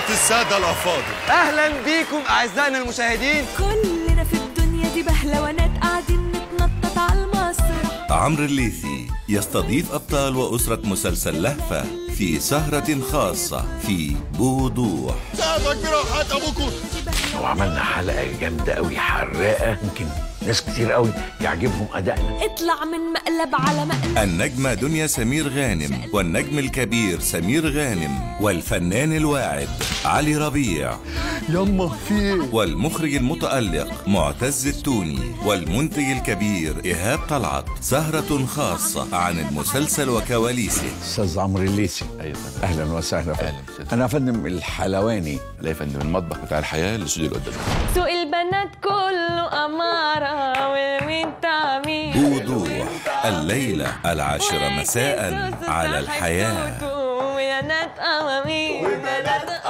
السادة الأفاضل اهلا بيكم اعزائنا المشاهدين كلنا في الدنيا دي بهلوانات قاعدين نتنطط على المسرح عمرو الليثي يستضيف أبطال وأسرة مسلسل لهفة في سهرة خاصة في بوضوح سقفك براحة أبوكم لو عملنا حلقة جامدة قوي حراقة ممكن ناس كتير قوي يعجبهم أدائنا اطلع من مقلب على مقلب النجمة دنيا سمير غانم والنجم الكبير سمير غانم والفنان الواعد علي ربيع يما في إيه؟ والمخرج المتألق معتز التوني والمنتج الكبير إيهاب طلعت سهرة خاصة عن المسلسل وكواليسه أستاذ عمرو الليثي ايوه يا فندم أهلا وسهلا أهلا فندم وسهلا. أنا يا فندم الحلواني لا يا فندم المطبخ بتاع الحياه الاستوديو اللي قدامنا سوق البنات كله أمارة والمين تعمير بوضوح الليلة العاشرة مساء على الحياة وبنات أوامير وبنات